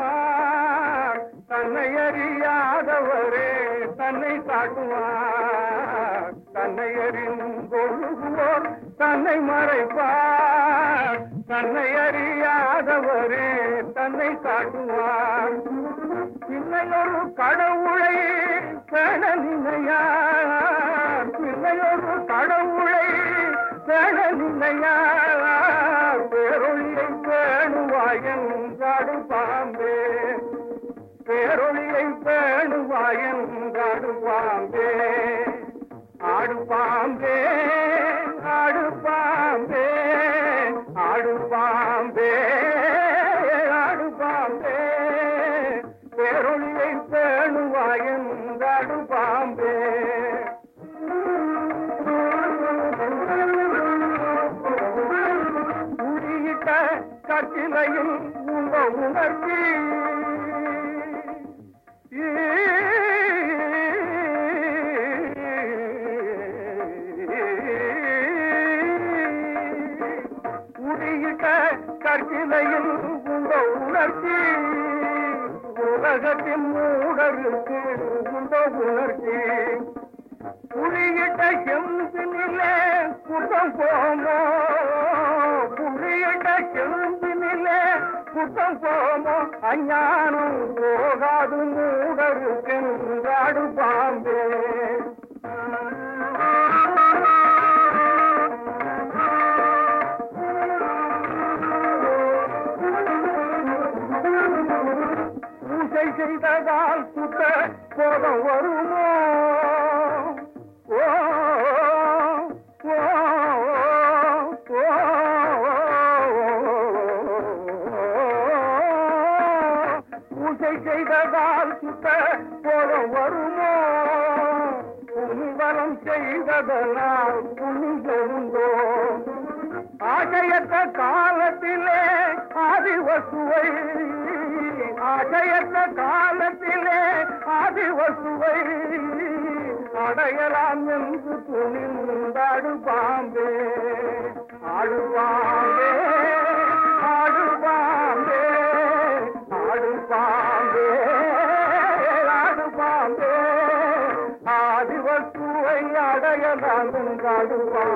காட்டுவார் தன்னை அறியாதவரே தன்னை காட்டுவார் தன்னை அறிந்தொழுகுவோர் தன்னை மறைப்பார் தன்னை அறியாதவரே தன்னை காட்டுவார் பிள்ளையொரு கடவுளை பேண நினையார் பிள்ளையொரு கடவுளை பேண நினையார் பேரொழியை பேணுவாயன் காடு பாம்பே பேரொழியை பேணுவாயன் காடு பாம்பே ஆடு பாம்பே ஆடு பாம்பே ஆடு பாம்பே ஆடு பாம்பே பேரொழியை பேணுவாயன் காடு பாம்பே உரியிட்ட கட்டிலையில் உங்க உணர்ச்சி உரியிட்ட கற்கிலையில் உங்க உணர்ச்சி உலகத்தின் மூடருக்கு உங்க உணர்ச்சி புலியிட்ட செம்பினிலே குற்றம் போமோ புலியிட்ட செம்பினிலே குற்றம் போமோ அஞ்ஞானம் போகாது மூடருக்கென்றாடு பாம்பே பூஜை செய்ததால் சுத்த கோபம் வருமோ ஓ, ஓ, ஓ, பூஜை செய்ததால் சுத்த கோபம் வருமோ புனிவரம் செய்ததனால் புனிதருந்தோ ஆசையற்ற காலத்திலே ஆதிவசுவை ஆசையற்ற காலத்திலே ஆதிவசுவை அடையலாம் என்று துணிந்தாடு பாம்பே ஆடு பாம்பே ஆடு பாம்பே ஆடு பாம்பே ஆடு பாம்பே ஆதிவசுவை அடையலாம் என்றாடு பாம்பே